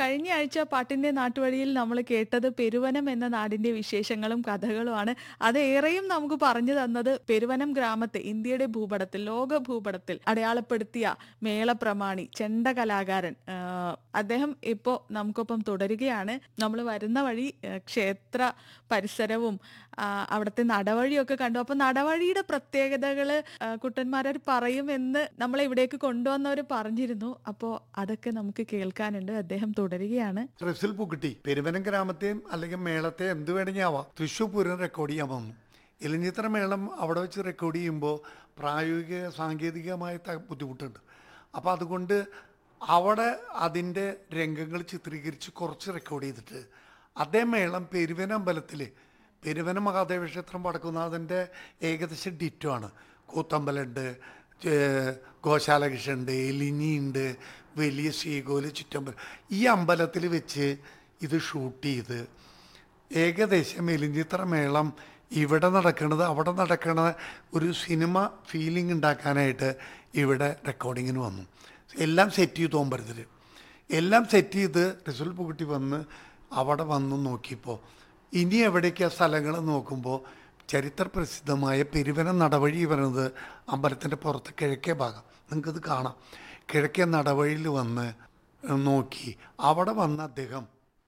കഴിഞ്ഞ ആഴ്ച പാട്ടിന്റെ നാട്ടുവഴിയിൽ നമ്മൾ കേട്ടത് പെരുവനം എന്ന നാടിന്റെ വിശേഷങ്ങളും കഥകളുമാണ് അത് ഏറെയും നമുക്ക് പറഞ്ഞു തന്നത് പെരുവനം ഗ്രാമത്തെ ഇന്ത്യയുടെ ഭൂപടത്തിൽ ലോക ഭൂപടത്തിൽ അടയാളപ്പെടുത്തിയ മേളപ്രമാണി ചെണ്ട കലാകാരൻ ആ, അദ്ദേഹം ഇപ്പോൾ നമുക്കൊപ്പം തുടരുകയാണ് നമ്മൾ വരുന്ന വഴി ആ, ക്ഷേത്ര പരിസരവും ആ, അവിടുത്തെ നടവഴിയൊക്കെ കണ്ടു അപ്പൊ നടവഴിയുടെ പ്രത്യേകതകള് ആ, കുട്ടന്മാരർ പറയുമെന്ന് നമ്മളെ ഇവിടേക്ക് കൊണ്ടുവന്നവർ പറഞ്ഞിരുന്നു അപ്പോൾ അതൊക്കെ നമുക്ക് കേൾക്കാനുണ്ട് അദ്ദേഹം തുടരുകയാണ് റസിൽ പുക്കിട്ടി പെരുവനം ഗ്രാമത്തെയും അല്ലെങ്കിൽ മേളത്തെ എന്ത് വേണമെങ്കിൽ ആവാം തൃശ്ശൂർ പൂരം റെക്കോർഡ് ചെയ്യാൻ വന്നു ഇലഞ്ഞിത്ര മേളം അവിടെ വെച്ച് റെക്കോർഡ് ചെയ്യുമ്പോൾ പ്രായോഗിക സാങ്കേതികമായ ത- ബുദ്ധിമുട്ടുണ്ട് അപ്പോൾ അതുകൊണ്ട് അവിടെ അതിൻ്റെ രംഗങ്ങൾ ചിത്രീകരിച്ച് കുറച്ച് റെക്കോർഡ് ചെയ്തിട്ട് അതേ മേളം പെരുവന അമ്പലത്തിൽ പെരുവന മഹാദേവ ക്ഷേത്രം വടക്കുന്നാഥൻ്റെ ഏകദേശം ഡിറ്റോ ആണ് കൂത്തമ്പലമുണ്ട് ഏർ ഗോശാല കൃഷ്ണുണ്ട് എലിഞ്ഞിയുണ്ട് വലിയ ശ്രീകോല് ചുറ്റമ്പലം ഈ അമ്പലത്തിൽ വെച്ച് ഇത് ഷൂട്ട് ചെയ്ത് ഏകദേശം എലിഞ്ചിത്ര മേളം ഇവിടെ നടക്കുന്നത് അവിടെ നടക്കണ ഒരു സിനിമ ഫീലിംഗ് ഉണ്ടാക്കാനായിട്ട് ഇവിടെ റെക്കോർഡിങ്ങിന് വന്നു എല്ലാം സെറ്റ് ചെയ്തു തോമ്പരത്തിൽ എല്ലാം സെറ്റ് ചെയ്ത് റിസൾട്ട് പുകുട്ടി വന്ന് അവിടെ വന്ന് നോക്കിയപ്പോൾ ഇനി എവിടേക്കാ സ്ഥലങ്ങൾ നോക്കുമ്പോൾ ചരിത്ര പ്രസിദ്ധമായ പെരുവനം നടവഴി പറയുന്നത് അമ്പലത്തിൻ്റെ പുറത്ത് കിഴക്കേ ഭാഗം നിങ്ങൾക്കത് കാണാം കിഴക്കേ നടവഴിയിൽ വന്ന് നോക്കി അവിടെ വന്ന് അദ്ദേഹം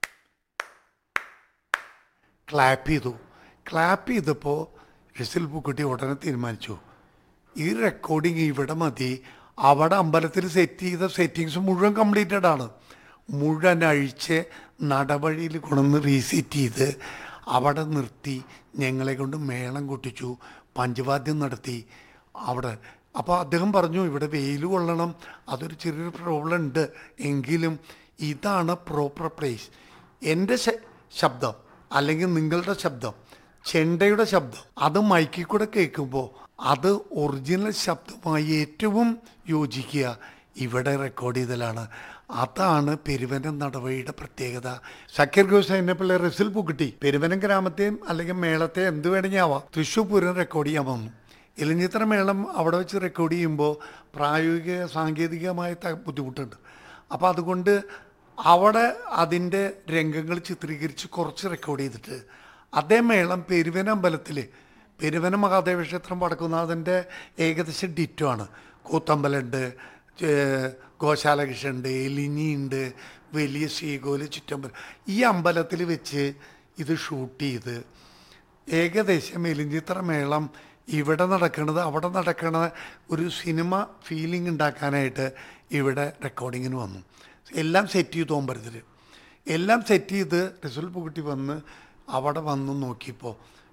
ക്ലാപ്പ് ചെയ്തു ക്ലാപ്പ് ചെയ്തപ്പോൾ റിസിൽ പൂക്കുട്ടി ഉടനെ തീരുമാനിച്ചു ഈ റെക്കോർഡിങ് ഇവിടെ മതി അവിടെ അമ്പലത്തിൽ സെറ്റ് ചെയ്ത സെറ്റിങ്സ് മുഴുവൻ കംപ്ലീറ്റഡ് ആണ് മുഴുവൻ അഴിച്ച് നടവഴിയിൽ കൊണ്ടുവന്ന് റീസെറ്റ് ചെയ്ത് അവിടെ നിർത്തി ഞങ്ങളെ കൊണ്ട് മേളം കൊട്ടിച്ചു പഞ്ചവാദ്യം നടത്തി അവിടെ അപ്പോൾ അദ്ദേഹം പറഞ്ഞു ഇവിടെ വെയിൽ കൊള്ളണം അതൊരു ചെറിയൊരു പ്രോബ്ലം ഉണ്ട് എങ്കിലും ഇതാണ് പ്രോപ്പർ പ്ലേസ് എൻ്റെ ശ- ശബ്ദം അല്ലെങ്കിൽ നിങ്ങളുടെ ശബ്ദം ചെണ്ടയുടെ ശബ്ദം അത് മൈക്കിൽ കൂടെ കേൾക്കുമ്പോൾ അത് ഒറിജിനൽ ശബ്ദമായി ഏറ്റവും യോജിക്കുക ഇവിടെ റെക്കോർഡ് ചെയ്തലാണ് അതാണ് പെരുവനം നടവഴിയുടെ പ്രത്യേകത സക്കീർ ഘോഷ് പിള്ളേ റിസിൽ പുക്കിട്ടി പെരുവനം ഗ്രാമത്തെയും അല്ലെങ്കിൽ മേളത്തെ എന്ത് വേണമെങ്കിൽ ആവാം തൃശ്ശൂർ പൂരം റെക്കോർഡ് ചെയ്യാൻ വന്നു ഇലഞ്ഞിത്ര മേളം അവിടെ വെച്ച് റെക്കോർഡ് ചെയ്യുമ്പോൾ പ്രായോഗിക സാങ്കേതികമായ ത- ബുദ്ധിമുട്ടുണ്ട് അപ്പോൾ അതുകൊണ്ട് അവിടെ അതിൻ്റെ രംഗങ്ങൾ ചിത്രീകരിച്ച് കുറച്ച് റെക്കോർഡ് ചെയ്തിട്ട് അതേ മേളം പെരുവന അമ്പലത്തിൽ പെരുവന മഹാദേവ ക്ഷേത്രം വടക്കുന്നാഥൻ്റെ ഏകദേശം ഡിറ്റോ ആണ് കൂത്തമ്പലമുണ്ട് ഏർ ഗോശാല കൃഷ്ണുണ്ട് എലിഞ്ഞിയുണ്ട് വലിയ ശ്രീകോല് ചുറ്റമ്പലം ഈ അമ്പലത്തിൽ വെച്ച് ഇത് ഷൂട്ട് ചെയ്ത് ഏകദേശം എലിഞ്ചിത്ര മേളം ഇവിടെ നടക്കുന്നത് അവിടെ നടക്കണ ഒരു സിനിമ ഫീലിംഗ് ഉണ്ടാക്കാനായിട്ട് ഇവിടെ റെക്കോർഡിങ്ങിന് വന്നു എല്ലാം സെറ്റ് ചെയ്തു തോമ്പരത്തിൽ എല്ലാം സെറ്റ് ചെയ്ത് റിസൾട്ട് പുകുട്ടി വന്ന് അവിടെ വന്ന് നോക്കിയപ്പോൾ